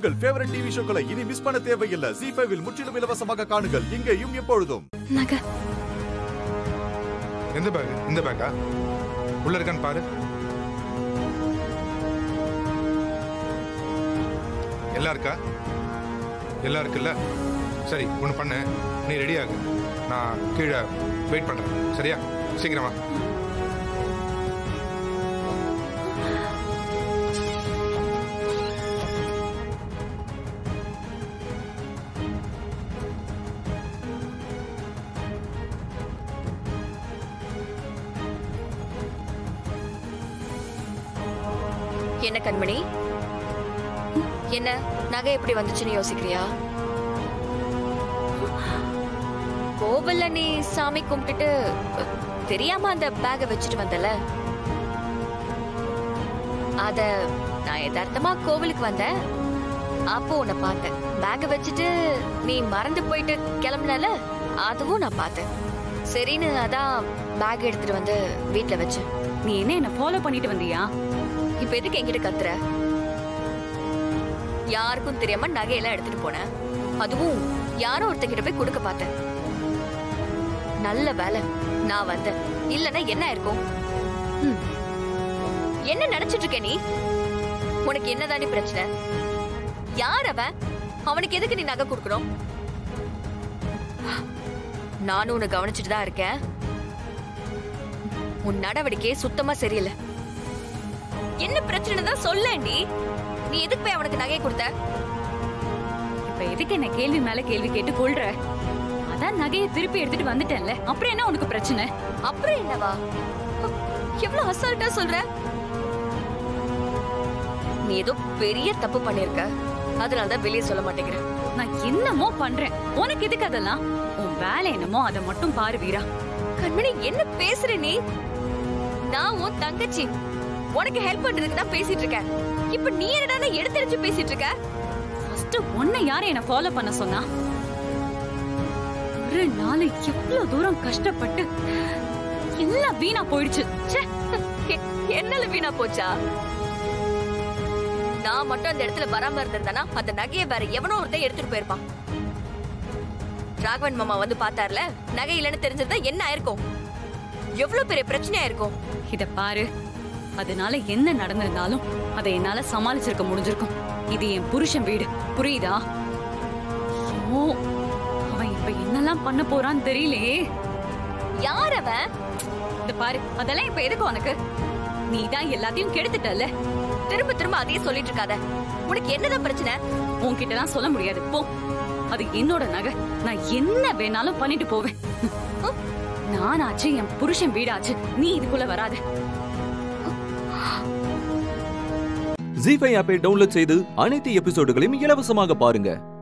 உங்கள் favourite TV ஷோக்களை இனி miss பண்ண தேவையில்லை ஜி ஃபைவில் முற்றிலும் இலவசமாக காணுங்கள் இங்கேயும் எப்பொழுதும் நகை எந்த பேக் இந்த பேக்கா உள்ள இருக்கான்னு பாரு எல்லாம் இருக்கா எல்லாம் இருக்குல்ல சரி ஒன்று பண்ணு நீ ரெடி ஆகு நான் கீழே வெயிட் பண்ணுறேன் சரியா சீக்கிரமா என்ன கண்மணி என்ன நகை எப்படி வந்துச்சுன்னு யோசிக்கிறியா கோவில்ல நீ சாமி கும்பிட்டுட்டு அஹ், தெரியாம அந்த பேக வச்சுட்டு வந்தல அத நான் யதார்த்தமா கோவிலுக்கு வந்தேன் அப்போ உன்னை பார்த்தேன் பேக வச்சுட்டு நீ மறந்து போயிட்டு கிளம்புனல அதுவும் நான் பார்த்தேன் சரின்னு அதான் பேக் எடுத்துட்டு வந்து வீட்ல வச்சேன் நீ என்ன என்ன ஃபாலோ பண்ணிட்டு வந்தியா இப்ப எதுக்கு என்கிட்ட கத்துற யாருக்கும் தெரியாம நகையெல்லாம் எடுத்துட்டு போனேன் அதுவும் யாரோ ஒருத்தங்கிட்ட போய் கொடுக்க பார்த்தேன் நல்ல வேலை நான் வந்தேன் இல்லனா என்ன இருக்கும் ம். என்ன நினைச்சிட்டு இருக்க நீ உனக்கு என்னதானே பிரச்சனை யார் அவன் அவனுக்கு எதுக்கு நீ நகை கொடுக்கணும் நானும் உன்னை கவனிச்சுட்டு தான் இருக்கேன் உன் நடவடிக்கையே சுத்தமா சரியில்லை என்ன பிரச்சனை தான் சொல்லேண்டி நீ எதுக்கு போய் அவனுக்கு நகை கொடுத்த இப்ப எதுக்கு என்ன கேள்வி மேல கேள்வி கேட்டு கொள்ற அதான் நகையை திருப்பி எடுத்துட்டு வந்துட்டேன்ல அப்புறம் என்ன உனக்கு பிரச்சனை அப்புறம் என்னவா எவ்வளவு அசால்ட்டா சொல்ற நீ ஏதோ பெரிய தப்பு பண்ணிருக்க அதனால தான் வெளியே சொல்ல மாட்டேங்கிற நான் என்னமோ பண்றேன் உனக்கு எதுக்கு அதெல்லாம் உன் வேலை என்னமோ அதை மட்டும் பாரு வீரா கண்மணி என்ன பேசுற நீ நான் உன் தங்கச்சி உனக்கு ஹெல்ப் பண்றதுக்கு தான் பேசிட்டு இருக்கேன் இப்ப நீ என்னடா எடுத்தடிச்சு பேசிட்டு இருக்க ஃபர்ஸ்ட் உன்னை யாரு என்ன ஃபாலோ பண்ண சொன்னா ஒரு நாள் எவ்வளவு தூரம் கஷ்டப்பட்டு எல்லாம் வீணா போயிடுச்சு ச்சே, எ- என்னால வீணா போச்சா நான் மட்டும் அந்த இடத்துல வராம இருந்திருந்தேனா அந்த நகையை வேற எவனோ ஒருத்தன் எடுத்துட்டு போயிருப்பான் ராகவன் மாமா வந்து பார்த்தார்ல நகை இல்லைன்னு தெரிஞ்சிருந்தா என்ன ஆயிருக்கும் எவ்வளவு பெரிய பிரச்சனையா இருக்கும் இத பாரு அதனால என்ன நடந்திருந்தாலும் அதை என்னால சமாளிச்சிருக்க முடிஞ்சிருக்கும் இது என் புருஷன் வீடு புரியுதா ஐயோ, அவன் இப்ப என்னெல்லாம் பண்ண போறான்னு தெரியலையே யார் அவன் இந்த பாரு அதெல்லாம் இப்ப எதுக்கு உனக்கு நீ தான் எல்லாத்தையும் கெடுத்துட்டல்ல திரும்ப திரும்ப அதையே சொல்லிட்டு இருக்காத உனக்கு என்னதான் பிரச்சனை உன்கிட்ட தான் சொல்ல முடியாது போ அது என்னோட நகை நான் என்ன வேணாலும் பண்ணிட்டு போவேன் நானாச்சு என் புருஷன் வீடாச்சு நீ இதுக்குள்ள வராத ஜி ஃபைவ் ஆப்பை டவுன்லோட் செய்து அனைத்து எபிசோடுகளையும் இலவசமாக பாருங்க